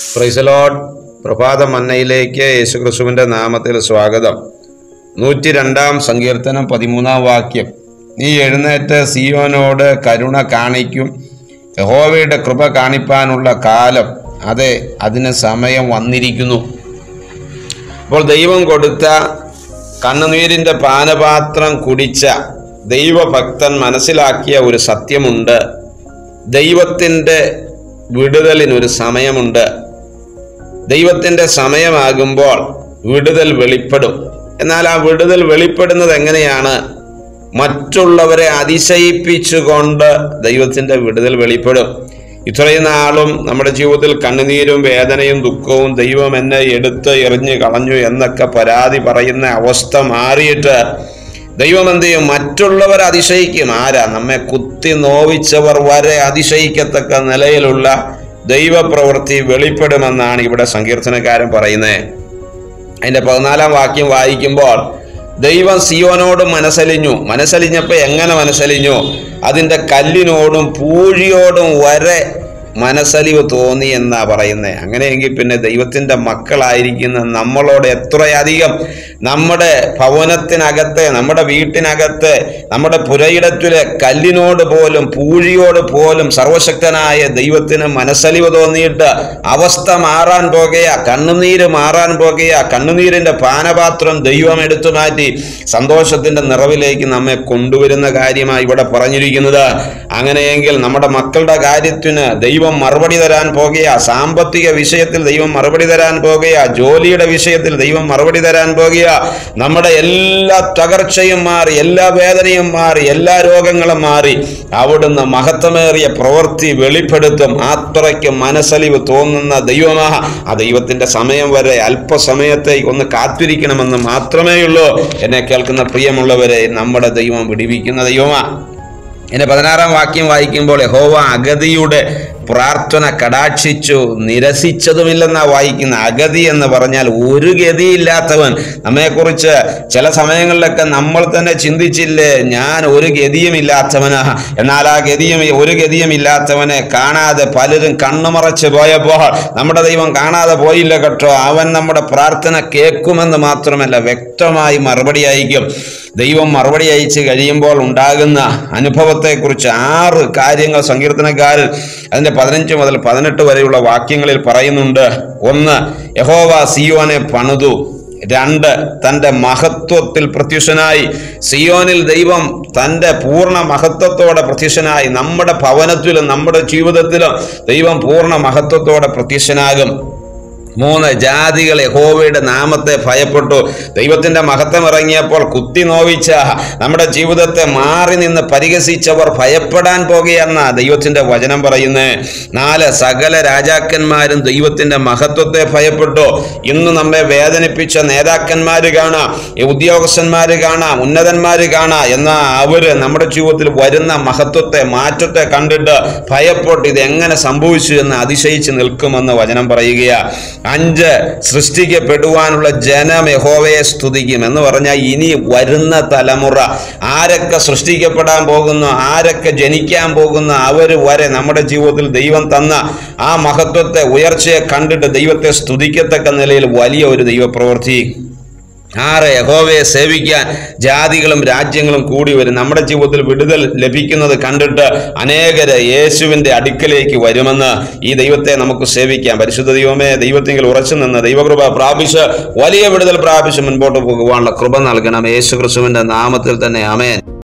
പ്രൈസലോഡ് പ്രഭാത മന്നയിലേക്ക് യേശുക്രിസ്തുവിന്റെ നാമത്തിൽ സ്വാഗതം നൂറ്റി രണ്ടാം സങ്കീർത്തനം പതിമൂന്നാം വാക്യം നീ എഴുന്നേറ്റ് സിയോനോട് കരുണ കാണിക്കും യഹോവയുടെ കൃപ കാണിപ്പാനുള്ള കാലം അതെ അതിന് സമയം വന്നിരിക്കുന്നു അപ്പോൾ ദൈവം കൊടുത്ത കണ്ണുനീരിൻ്റെ പാനപാത്രം കുടിച്ച ദൈവഭക്തൻ മനസ്സിലാക്കിയ ഒരു സത്യമുണ്ട് ദൈവത്തിൻ്റെ വിടുതലിനൊരു സമയമുണ്ട് ദൈവത്തിൻ്റെ സമയമാകുമ്പോൾ വിടുതൽ വെളിപ്പെടും എന്നാൽ ആ വിടുതൽ വെളിപ്പെടുന്നത് എങ്ങനെയാണ് മറ്റുള്ളവരെ അതിശയിപ്പിച്ചുകൊണ്ട് ദൈവത്തിൻ്റെ വിടുതൽ വെളിപ്പെടും ഇത്രയും നാളും നമ്മുടെ ജീവിതത്തിൽ കണ്ണുനീരും വേദനയും ദുഃഖവും ദൈവം എന്നെ എടുത്ത് എറിഞ്ഞു കളഞ്ഞു എന്നൊക്കെ പരാതി പറയുന്ന അവസ്ഥ മാറിയിട്ട് ദൈവം എന്ത് ചെയ്യും മറ്റുള്ളവർ അതിശയിക്കും ആരാ നമ്മെ കുത്തി നോവിച്ചവർ വരെ അതിശയിക്കത്തക്ക നിലയിലുള്ള ദൈവപ്രവൃത്തി വെളിപ്പെടുമെന്നാണ് ഇവിടെ സങ്കീർത്തനക്കാരൻ പറയുന്നത് അതിന്റെ പതിനാലാം വാക്യം വായിക്കുമ്പോൾ ദൈവം സിയോനോട് മനസ്സലിഞ്ഞു മനസ്സലിഞ്ഞപ്പോൾ എങ്ങനെ മനസ്സലിഞ്ഞു അതിൻ്റെ കല്ലിനോടും പൂഴിയോടും വരെ മനസ്സലിവ് തോന്നി എന്നാ പറയുന്നത് അങ്ങനെയെങ്കിൽ പിന്നെ ദൈവത്തിൻ്റെ മക്കളായിരിക്കുന്ന നമ്മളോട് എത്രയധികം നമ്മുടെ ഭവനത്തിനകത്തെ നമ്മുടെ വീട്ടിനകത്ത് നമ്മുടെ പുരയിടത്തിലെ കല്ലിനോട് പോലും പൂഴിയോട് പോലും സർവശക്തനായ ദൈവത്തിന് മനസ്സലിവ് തോന്നിയിട്ട് അവസ്ഥ മാറാൻ പോകുകയാ കണ്ണുനീര് മാറാൻ പോകുകയാ കണ്ണുനീരിന്റെ പാനപാത്രം ദൈവം എടുത്തു മാറ്റി സന്തോഷത്തിന്റെ നിറവിലേക്ക് നമ്മെ കൊണ്ടുവരുന്ന കാര്യമായി ഇവിടെ പറഞ്ഞിരിക്കുന്നത് അങ്ങനെയെങ്കിൽ നമ്മുടെ മക്കളുടെ കാര്യത്തിന് ദൈവം മറുപടി തരാൻ പോകുകയാ സാമ്പത്തിക വിഷയത്തിൽ ദൈവം മറുപടി തരാൻ പോകുകയാ ജോലിയുടെ വിഷയത്തിൽ ദൈവം മറുപടി തരാൻ പോകുകയാ നമ്മുടെ എല്ലാ തകർച്ചയും മാറി എല്ലാ വേദനയും മാറി എല്ലാ രോഗങ്ങളും മാറി അവിടുന്ന് മഹത്വമേറിയ പ്രവൃത്തി വെളിപ്പെടുത്തും അത്രയ്ക്ക് മനസ്സലിവ് തോന്നുന്ന ദൈവമാ ആ ദൈവത്തിന്റെ സമയം വരെ അല്പസമയത്തേക്ക് ഒന്ന് കാത്തിരിക്കണമെന്ന് മാത്രമേ ഉള്ളൂ എന്നെ കേൾക്കുന്ന പ്രിയമുള്ളവരെ നമ്മുടെ ദൈവം വിടിവിക്കുന്ന ദൈവമാ എന്നെ പതിനാറാം വാക്യം വായിക്കുമ്പോൾ യഹോവ അഗതിയുടെ പ്രാർത്ഥന കടാക്ഷിച്ചു നിരസിച്ചതുമില്ലെന്നാ വായിക്കുന്ന അഗതി എന്ന് പറഞ്ഞാൽ ഒരു ഗതിയില്ലാത്തവൻ നമ്മെക്കുറിച്ച് ചില സമയങ്ങളിലൊക്കെ നമ്മൾ തന്നെ ചിന്തിച്ചില്ലേ ഞാൻ ഒരു ഗതിയും ഇല്ലാത്തവനാ എന്നാൽ ആ ഗതിയും ഒരു ഗതിയും ഇല്ലാത്തവനെ കാണാതെ പലരും കണ്ണുമറച്ച് പോയപ്പോൾ നമ്മുടെ ദൈവം കാണാതെ പോയില്ല കേട്ടോ അവൻ നമ്മുടെ പ്രാർത്ഥന കേൾക്കുമെന്ന് മാത്രമല്ല വ്യക്തമായി മറുപടി അയക്കും ദൈവം മറുപടി അയച്ച് കഴിയുമ്പോൾ ഉണ്ടാകുന്ന അനുഭവത്തെക്കുറിച്ച് ആറ് കാര്യങ്ങൾ സങ്കീർത്തനക്കാരൻ അതിൻ്റെ പതിനഞ്ച് മുതൽ പതിനെട്ട് വരെയുള്ള വാക്യങ്ങളിൽ പറയുന്നുണ്ട് ഒന്ന് യഹോവ സിയോനെ പണിതു രണ്ട് തൻ്റെ മഹത്വത്തിൽ പ്രത്യക്ഷനായി സിയോനിൽ ദൈവം തൻ്റെ പൂർണ്ണ മഹത്വത്തോടെ പ്രത്യക്ഷനായി നമ്മുടെ ഭവനത്തിലും നമ്മുടെ ജീവിതത്തിലും ദൈവം പൂർണ്ണ മഹത്വത്തോടെ പ്രത്യക്ഷനാകും മൂന്ന് ജാതികൾ യഹോവയുടെ നാമത്തെ ഭയപ്പെട്ടു ദൈവത്തിന്റെ മഹത്വം ഇറങ്ങിയപ്പോൾ കുത്തി നോവിച്ച നമ്മുടെ ജീവിതത്തെ മാറി നിന്ന് പരിഹസിച്ചവർ ഭയപ്പെടാൻ പോകുകയെന്ന ദൈവത്തിന്റെ വചനം പറയുന്നത് നാല് സകല രാജാക്കന്മാരും ദൈവത്തിന്റെ മഹത്വത്തെ ഭയപ്പെട്ടു ഇന്ന് നമ്മെ വേദനിപ്പിച്ച നേതാക്കന്മാര് കാണാം ഉദ്യോഗസ്ഥന്മാര് കാണാം ഉന്നതന്മാര് കാണാം എന്നാൽ അവര് നമ്മുടെ ജീവിതത്തിൽ വരുന്ന മഹത്വത്തെ മാറ്റത്തെ കണ്ടിട്ട് ഭയപ്പെട്ട് ഇത് എങ്ങനെ സംഭവിച്ചു എന്ന് അതിശയിച്ച് നിൽക്കുമെന്ന് വചനം പറയുകയാ അഞ്ച് സൃഷ്ടിക്കപ്പെടുവാനുള്ള ജനം യഹോവയെ സ്തുതിക്കും എന്ന് പറഞ്ഞാൽ ഇനി വരുന്ന തലമുറ ആരൊക്കെ സൃഷ്ടിക്കപ്പെടാൻ പോകുന്നു ആരൊക്കെ ജനിക്കാൻ പോകുന്നു അവർ വരെ നമ്മുടെ ജീവിതത്തിൽ ദൈവം തന്ന ആ മഹത്വത്തെ ഉയർച്ചയെ കണ്ടിട്ട് ദൈവത്തെ സ്തുതിക്കത്തക്ക നിലയിൽ വലിയ ഒരു ദൈവപ്രവൃത്തി ആറ് യഹോവയെ സേവിക്കാൻ ജാതികളും രാജ്യങ്ങളും കൂടി വരും നമ്മുടെ ജീവിതത്തിൽ വിടുതൽ ലഭിക്കുന്നത് കണ്ടിട്ട് അനേകര് യേശുവിൻ്റെ അടുക്കലേക്ക് വരുമെന്ന് ഈ ദൈവത്തെ നമുക്ക് സേവിക്കാം പരിശുദ്ധ ദൈവമേ ദൈവത്തിങ്കിൽ ഉറച്ചു നിന്ന് ദൈവകൃപ പ്രാപിച്ച് വലിയ വിടുതൽ പ്രാപിച്ച് മുൻപോട്ട് പോകുവാനുള്ള കൃപ നൽകണം യേശു ക്രിസ്തുവിൻ്റെ നാമത്തിൽ തന്നെ അമേൻ